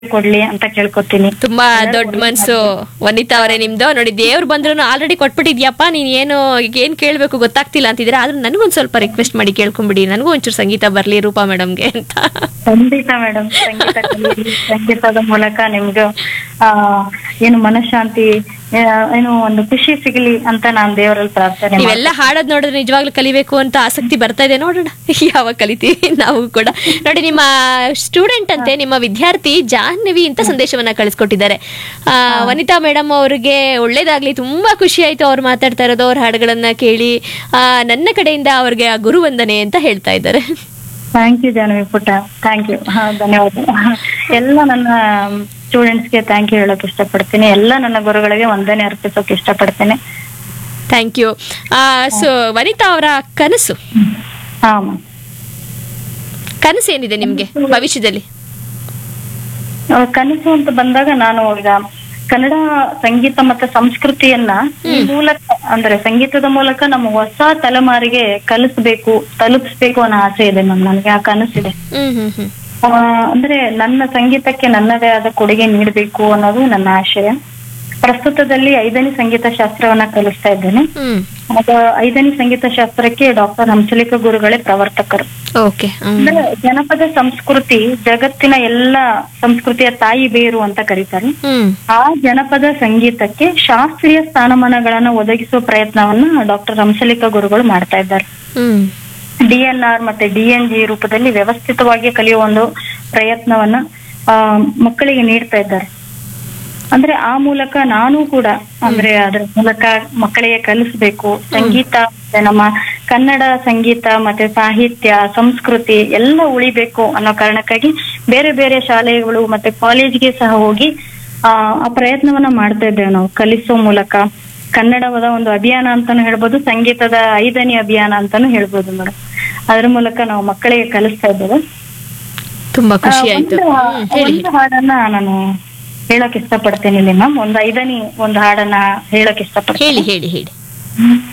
ಕೊಡ್ಲಿ ಅಂತ ಕೇಳ್ಕೊತೀನಿ ತುಂಬಾ ದೊಡ್ಡ ಮನ್ಸು ವನಿತಾ ಅವರೇ ನಿಮ್ದು ನೋಡಿ ದೇವ್ರು ಬಂದ್ರು ಆಲ್ರೆಡಿ ಕೊಟ್ಬಿಟ್ಟಿದ್ಯಪ್ಪ ನೀನ್ ಏನು ಈಗ ಏನ್ ಕೇಳ್ಬೇಕು ಗೊತ್ತಾಗ್ತಿಲ್ಲ ಅಂತಿದ್ರೆ ಆದ್ರೆ ನನಗೊಂದ್ ಸ್ವಲ್ಪ ರಿಕ್ವೆಸ್ಟ್ ಮಾಡಿ ಕೇಳ್ಕೊಂಬಿಡಿ ನನಗೂ ಒಂಚೂರು ಸಂಗೀತ ಬರ್ಲಿ ರೂಪಾ ಮೇಡಮ್ಗೆ ಅಂತ ಖಂಡಿತ ಮೇಡಮ್ ಸಂಗೀತ ಕಲೀರಿ. ಸಂಗೀತದ ಮೂಲಕ ನಿಮ್ಗೆ ಆ ಏನು ಮನಃಶಾಂತಿ ಆ, ಏನು ಒಂದು ಖುಷಿ ಸಿಗಲಿ ಅಂತ ನಾನ್ ದೇವರಲ್ಲಿ ಪ್ರಾರ್ಥನೆ ಮಾಡ್ತೀನಿ. ನೀವೆಲ್ಲ ಹಾಡೋದ್ ನೋಡಿದ್ರೆ ನಿಜವಾಗ್ಲೂ ಕಲಿಬೇಕು ಅಂತ ಆಸಕ್ತಿ ಬರ್ತಾ ಇದೆ ನೋಡೋಣ ಯಾವಾಗ ಕಲಿತೀವಿ ನಾವು ಕೂಡ ನೋಡಿ ನಿಮ್ಮ ಸ್ಟೂಡೆಂಟ್ ಅಂತೆ ನಿಮ್ಮ ವಿದ್ಯಾರ್ಥಿ ಜಾಹ್ನವಿ ಅಂತ ಸಂದೇಶವನ್ನ ಕಳಿಸ್ಕೊಟ್ಟಿದ್ದಾರೆ ಆ, ವನಿತಾ ಮೇಡಮ್ ಅವ್ರಿಗೆ ಒಳ್ಳೇದಾಗ್ಲಿ ತುಂಬಾ ಖುಷಿ ಆಯ್ತು ಅವ್ರು ಮಾತಾಡ್ತಾ ಇರೋದು ಅವ್ರ ಹಾಡುಗಳನ್ನ ಕೇಳಿ ಆ, ನನ್ನ ಕಡೆಯಿಂದ ಅವ್ರಿಗೆ ಆ ಗುರುವಂದನೆ ಅಂತ ಹೇಳ್ತಾ ಇದ್ದಾರೆ ಥ್ಯಾಂಕ್ ಯು ಜಾನವಿ ಪುಟ್ಟ ಥ್ಯಾಂಕ್ ಯು ಹಾ ಧನ್ಯವಾದ ಎಲ್ಲ ನನ್ನ ಸ್ಟೂಡೆಂಟ್ಸ್ಗೆ ಥ್ಯಾಂಕ್ ಯು ಹೇಳಕ್ ಇಷ್ಟಪಡ್ತೀನಿ ಎಲ್ಲ ನನ್ನ ಗುರುಗಳಿಗೆ ವಂದನೆ ಅರ್ಪಿಸೋಕೆ ಇಷ್ಟಪಡ್ತೀನಿ ಥ್ಯಾಂಕ್ ಯು ಸೊ ವನಿತಾ ಅವರ ಕನಸು ಹಾ ಮ್ಯಾಮ್ ಕನಸು ಏನಿದೆ ನಿಮ್ಗೆ ಭವಿಷ್ಯದಲ್ಲಿ ಆ, ಕನಸು ಅಂತ ಬಂದಾಗ ನಾನು ಈಗ ಕನ್ನಡ ಸಂಗೀತ ಮತ್ತೆ ಸಂಸ್ಕೃತಿಯನ್ನ ಈ ಮೂಲಕ ಅಂದ್ರೆ ಸಂಗೀತದ ಮೂಲಕ ನಮ್ಮ ಹೊಸ ತಲೆಮಾರಿಗೆ ಕಲಿಸ್ಬೇಕು ತಲುಪಿಸ್ಬೇಕು ಅನ್ನೋ ಆಸೆ ಇದೆ ಮ್ಯಾಮ್ ನನಗೆ ಆ ಕನಸಿದೆ ಹ್ಮ್ ಹ್ಮ್ ಹ್ಮ್ ಆ, ಅಂದ್ರೆ ನನ್ನ ಸಂಗೀತಕ್ಕೆ ನನ್ನದೇ ಆದ ಕೊಡುಗೆ ನೀಡಬೇಕು ಅನ್ನೋದು ನನ್ನ ಆಶಯ ಪ್ರಸ್ತುತದಲ್ಲಿ ಐದನೇ ಸಂಗೀತ ಶಾಸ್ತ್ರವನ್ನ ಕಲಿಸ್ತಾ ಇದ್ದೇನೆ ಹ್ಮ್ ಅದು ಐದನೇ ಸಂಗೀತ ಶಾಸ್ತ್ರಕ್ಕೆ ಡಾಕ್ಟರ್ ಹಂಸಲೇಖ ಗುರುಗಳೇ ಪ್ರವರ್ತಕರು ಓಕೆ ಹ್ಮ್ ಅಂದ್ರೆ ಜನಪದ ಸಂಸ್ಕೃತಿ ಜಗತ್ತಿನ ಎಲ್ಲ ಸಂಸ್ಕೃತಿಯ ತಾಯಿ ಬೇರು ಅಂತ ಕರೀತಾರೆ ಹ್ಮ್ ಆ ಜನಪದ ಸಂಗೀತಕ್ಕೆ ಶಾಸ್ತ್ರೀಯ ಸ್ಥಾನಮಾನಗಳನ್ನ ಒದಗಿಸುವ ಪ್ರಯತ್ನವನ್ನ ಡಾಕ್ಟರ್ ಹಂಸಲೇಖ ಗುರುಗಳು ಮಾಡ್ತಾ ಇದ್ದಾರೆ ಹ್ಮ್ ಡಿಎನ್ಆರ್ ಮತ್ತೆ ಡಿಎನ್ಜಿ ರೂಪದಲ್ಲಿ ವ್ಯವಸ್ಥಿತವಾಗಿ ಕಲಿಯುವ ಒಂದು ಪ್ರಯತ್ನವನ್ನ ಆ, ಮಕ್ಕಳಿಗೆ ನೀಡ್ತಾ ಇದ್ದಾರೆ ಅಂದ್ರೆ ಆ ಮೂಲಕ ನಾನು ಕೂಡ ಅಂದ್ರೆ ಅದರ ಮೂಲಕ ಮಕ್ಕಳಿಗೆ ಕಲಿಸ್ಬೇಕು ಸಂಗೀತ ಮತ್ತೆ ನಮ್ಮ ಕನ್ನಡ ಸಂಗೀತ ಮತ್ತೆ ಸಾಹಿತ್ಯ ಸಂಸ್ಕೃತಿ ಎಲ್ಲ ಉಳಿಬೇಕು ಅನ್ನೋ ಕಾರಣಕ್ಕಾಗಿ ಬೇರೆ ಬೇರೆ ಶಾಲೆಗಳು ಮತ್ತೆ ಕಾಲೇಜ್ಗೆ ಸಹ ಹೋಗಿ ಆ ಆ ಪ್ರಯತ್ನವನ್ನ ಮಾಡ್ತಾ ಇದ್ದೇವೆ ನಾವು ಕಲಿಸೋ ಮೂಲಕ ಕನ್ನಡದ ಒಂದು ಅಭಿಯಾನ ಅಂತಾನು ಹೇಳ್ಬೋದು ಸಂಗೀತದ ಐದನೇ ಅಭಿಯಾನ ಅಂತಾನು ಹೇಳ್ಬೋದು ಮೇಡಮ್ ಅದ್ರ ಮೂಲಕ ನಾವು ಮಕ್ಕಳಿಗೆ ಕಲಿಸ್ತಾ ಇದ್ದೇವೆ ತುಂಬಾ ಆ, ಖುಷಿ ಆಯ್ತು ಒಂದು ಹಾ- ಹ್ಮ್, ಹೇಳಿ ಒಂದು ಹಾಡನ್ನ ನಾನು ಹೇಳಕ್ ಇಷ್ಟಪಡ್ತೇನೆ ಇಲ್ಲಿ ಮ್ಯಾಮ್ ಒಂದು ಐದನೇ ಒಂದು ಹಾಡನ್ನ ಹೇಳಕ್ ಇಷ್ಟಪಡ್ತೇನೆ ಹೇಳಿ ಹೇಳಿ ಹೇಳಿ ಹ್ಮ್.